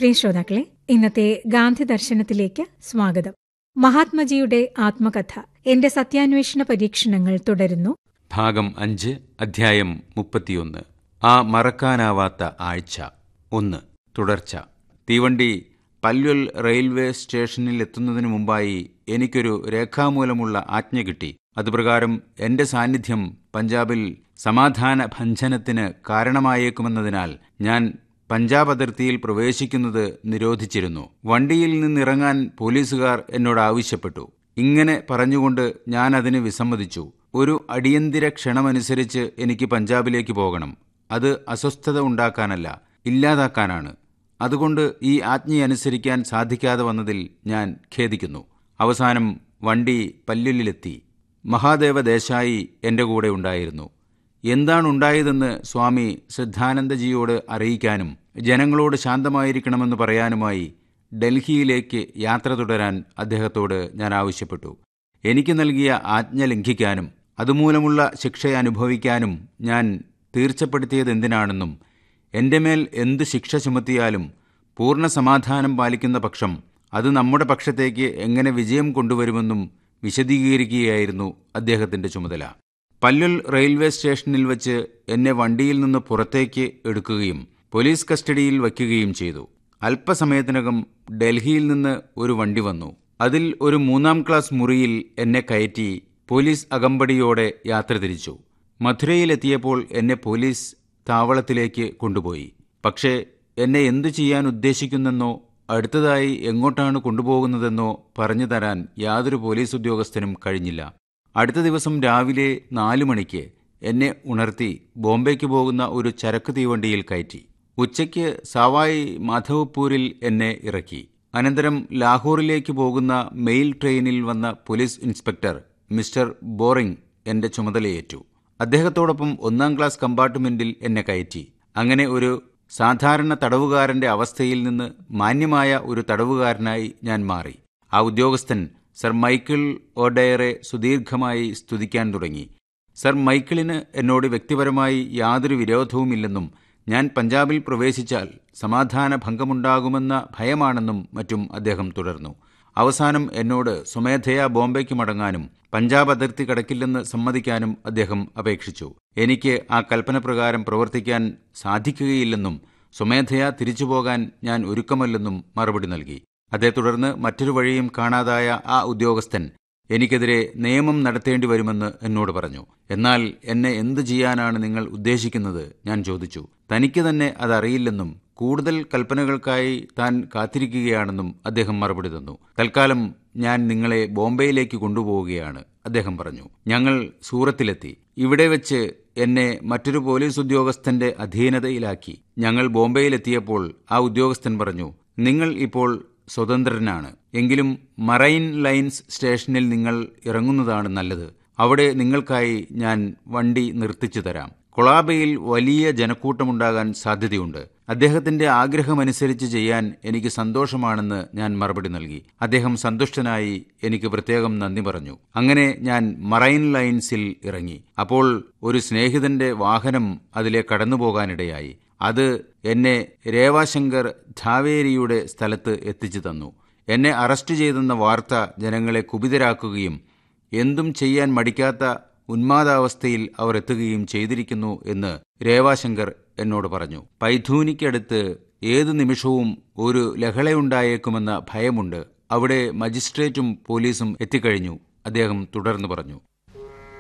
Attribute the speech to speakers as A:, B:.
A: പ്രിയ ശ്രോതാക്കളെ ഇന്നത്തെ ഗാന്ധി ദർശനത്തിലേക്ക് സ്വാഗതം മഹാത്മജിയുടെ ആത്മകഥ എന്റെ സത്യാന്വേഷണ പരീക്ഷണങ്ങൾ തുടരുന്നു
B: ഭാഗം അഞ്ച് അധ്യായം മുപ്പത്തിയൊന്ന് ആ മറക്കാനാവാത്ത ആഴ്ച ഒന്ന് തുടർച്ച തീവണ്ടി പല്വൽ റെയിൽവേ സ്റ്റേഷനിൽ എത്തുന്നതിനു മുമ്പായി എനിക്കൊരു രേഖാമൂലമുള്ള ആജ്ഞ കിട്ടി അതുപ്രകാരം എന്റെ സാന്നിധ്യം പഞ്ചാബിൽ സമാധാന ഭഞ്ജനത്തിന് കാരണമായേക്കുമെന്നതിനാൽ ഞാൻ പഞ്ചാബ് അതിർത്തിയിൽ പ്രവേശിക്കുന്നത് നിരോധിച്ചിരുന്നു വണ്ടിയിൽ നിന്നിറങ്ങാൻ പോലീസുകാർ എന്നോട് ആവശ്യപ്പെട്ടു ഇങ്ങനെ പറഞ്ഞുകൊണ്ട് ഞാൻ അതിന് വിസമ്മതിച്ചു ഒരു അടിയന്തിര ക്ഷണമനുസരിച്ച് എനിക്ക് പഞ്ചാബിലേക്ക് പോകണം അത് അസ്വസ്ഥത ഉണ്ടാക്കാനല്ല ഇല്ലാതാക്കാനാണ് അതുകൊണ്ട് ഈ ആജ്ഞയനുസരിക്കാൻ സാധിക്കാതെ വന്നതിൽ ഞാൻ ഖേദിക്കുന്നു അവസാനം വണ്ടി പല്ലുലിലെത്തി മഹാദേവ ദേശായി എൻ്റെ കൂടെ ഉണ്ടായിരുന്നു എന്താണുണ്ടായതെന്ന് സ്വാമി ശ്രദ്ധാനന്ദജിയോട് അറിയിക്കാനും ജനങ്ങളോട് ശാന്തമായിരിക്കണമെന്ന് പറയാനുമായി ഡൽഹിയിലേക്ക് യാത്ര തുടരാൻ അദ്ദേഹത്തോട് ഞാൻ ആവശ്യപ്പെട്ടു എനിക്ക് നൽകിയ ആജ്ഞ ലംഘിക്കാനും അതുമൂലമുള്ള ശിക്ഷ അനുഭവിക്കാനും ഞാൻ തീർച്ചപ്പെടുത്തിയതെന്തിനാണെന്നും എൻ്റെ മേൽ എന്ത് ശിക്ഷ ചുമത്തിയാലും പൂർണ്ണ സമാധാനം പാലിക്കുന്ന പക്ഷം അത് നമ്മുടെ പക്ഷത്തേക്ക് എങ്ങനെ വിജയം കൊണ്ടുവരുമെന്നും വിശദീകരിക്കുകയായിരുന്നു അദ്ദേഹത്തിൻ്റെ ചുമതല പല്ലുൽ റെയിൽവേ സ്റ്റേഷനിൽ വച്ച് എന്നെ വണ്ടിയിൽ നിന്ന് പുറത്തേക്ക് എടുക്കുകയും പോലീസ് കസ്റ്റഡിയിൽ വയ്ക്കുകയും ചെയ്തു അല്പസമയത്തിനകം ഡൽഹിയിൽ നിന്ന് ഒരു വണ്ടി വന്നു അതിൽ ഒരു മൂന്നാം ക്ലാസ് മുറിയിൽ എന്നെ കയറ്റി പോലീസ് അകമ്പടിയോടെ യാത്ര തിരിച്ചു മഥുരയിലെത്തിയപ്പോൾ എന്നെ പോലീസ് താവളത്തിലേക്ക് കൊണ്ടുപോയി പക്ഷേ എന്നെ എന്തു ചെയ്യാൻ ഉദ്ദേശിക്കുന്നെന്നോ അടുത്തതായി എങ്ങോട്ടാണ് കൊണ്ടുപോകുന്നതെന്നോ പറഞ്ഞു തരാൻ യാതൊരു പോലീസ് ഉദ്യോഗസ്ഥനും കഴിഞ്ഞില്ല അടുത്ത ദിവസം രാവിലെ നാലു മണിക്ക് എന്നെ ഉണർത്തി ബോംബെക്ക് പോകുന്ന ഒരു ചരക്ക് തീവണ്ടിയിൽ കയറ്റി ഉച്ചയ്ക്ക് സവായ് മാധവ്പൂരിൽ എന്നെ ഇറക്കി അനന്തരം ലാഹോറിലേക്ക് പോകുന്ന മെയിൽ ട്രെയിനിൽ വന്ന പോലീസ് ഇൻസ്പെക്ടർ മിസ്റ്റർ ബോറിംഗ് എന്റെ ചുമതലയേറ്റു അദ്ദേഹത്തോടൊപ്പം ഒന്നാം ക്ലാസ് കമ്പാർട്ട്മെന്റിൽ എന്നെ കയറ്റി അങ്ങനെ ഒരു സാധാരണ തടവുകാരന്റെ അവസ്ഥയിൽ നിന്ന് മാന്യമായ ഒരു തടവുകാരനായി ഞാൻ മാറി ആ ഉദ്യോഗസ്ഥൻ സർ മൈക്കിൾ ഓഡയറെ സുദീർഘമായി സ്തുതിക്കാൻ തുടങ്ങി സർ മൈക്കിളിന് എന്നോട് വ്യക്തിപരമായി യാതൊരു വിരോധവുമില്ലെന്നും ഞാൻ പഞ്ചാബിൽ പ്രവേശിച്ചാൽ സമാധാന ഭംഗമുണ്ടാകുമെന്ന ഭയമാണെന്നും മറ്റും അദ്ദേഹം തുടർന്നു അവസാനം എന്നോട് സ്വമേധയാ ബോംബെക്ക് മടങ്ങാനും പഞ്ചാബ് അതിർത്തി കടക്കില്ലെന്ന് സമ്മതിക്കാനും അദ്ദേഹം അപേക്ഷിച്ചു എനിക്ക് ആ കൽപ്പനപ്രകാരം പ്രവർത്തിക്കാൻ സാധിക്കുകയില്ലെന്നും സ്വമേധയാ തിരിച്ചുപോകാൻ ഞാൻ ഒരുക്കമല്ലെന്നും മറുപടി നൽകി അതേ തുടർന്ന് മറ്റൊരു വഴിയും കാണാതായ ആ ഉദ്യോഗസ്ഥൻ എനിക്കെതിരെ നിയമം നടത്തേണ്ടി വരുമെന്ന് എന്നോട് പറഞ്ഞു എന്നാൽ എന്നെ എന്തു ചെയ്യാനാണ് നിങ്ങൾ ഉദ്ദേശിക്കുന്നത് ഞാൻ ചോദിച്ചു തനിക്ക് തന്നെ അതറിയില്ലെന്നും കൂടുതൽ കൽപ്പനകൾക്കായി താൻ കാത്തിരിക്കുകയാണെന്നും അദ്ദേഹം മറുപടി തന്നു തൽക്കാലം ഞാൻ നിങ്ങളെ ബോംബെയിലേക്ക് കൊണ്ടുപോവുകയാണ് അദ്ദേഹം പറഞ്ഞു ഞങ്ങൾ സൂറത്തിലെത്തി ഇവിടെ വെച്ച് എന്നെ മറ്റൊരു പോലീസ് ഉദ്യോഗസ്ഥന്റെ അധീനതയിലാക്കി ഞങ്ങൾ ബോംബെയിലെത്തിയപ്പോൾ ആ ഉദ്യോഗസ്ഥൻ പറഞ്ഞു നിങ്ങൾ ഇപ്പോൾ സ്വതന്ത്രനാണ് എങ്കിലും മറൈൻ ലൈൻസ് സ്റ്റേഷനിൽ നിങ്ങൾ ഇറങ്ങുന്നതാണ് നല്ലത് അവിടെ നിങ്ങൾക്കായി ഞാൻ വണ്ടി നിർത്തിച്ചു തരാം കൊളാബയിൽ വലിയ ജനക്കൂട്ടമുണ്ടാകാൻ സാധ്യതയുണ്ട് അദ്ദേഹത്തിന്റെ ആഗ്രഹമനുസരിച്ച് ചെയ്യാൻ എനിക്ക് സന്തോഷമാണെന്ന് ഞാൻ മറുപടി നൽകി അദ്ദേഹം സന്തുഷ്ടനായി എനിക്ക് പ്രത്യേകം നന്ദി പറഞ്ഞു അങ്ങനെ ഞാൻ മറൈൻ ലൈൻസിൽ ഇറങ്ങി അപ്പോൾ ഒരു സ്നേഹിതന്റെ വാഹനം അതിലെ കടന്നുപോകാനിടയായി അത് എന്നെ രേവാശങ്കർ ധാവേരിയുടെ സ്ഥലത്ത് എത്തിച്ചു തന്നു എന്നെ അറസ്റ്റ് ചെയ്തെന്ന വാർത്ത ജനങ്ങളെ കുപിതരാക്കുകയും എന്തും ചെയ്യാൻ മടിക്കാത്ത ഉന്മാദാവസ്ഥയിൽ അവർ എത്തുകയും ചെയ്തിരിക്കുന്നു എന്ന് രേവാശങ്കർ എന്നോട് പറഞ്ഞു പൈഥൂനിക്കടുത്ത് ഏതു നിമിഷവും ഒരു ലഹളയുണ്ടായേക്കുമെന്ന ഭയമുണ്ട് അവിടെ മജിസ്ട്രേറ്റും പോലീസും എത്തിക്കഴിഞ്ഞു അദ്ദേഹം തുടർന്നു പറഞ്ഞു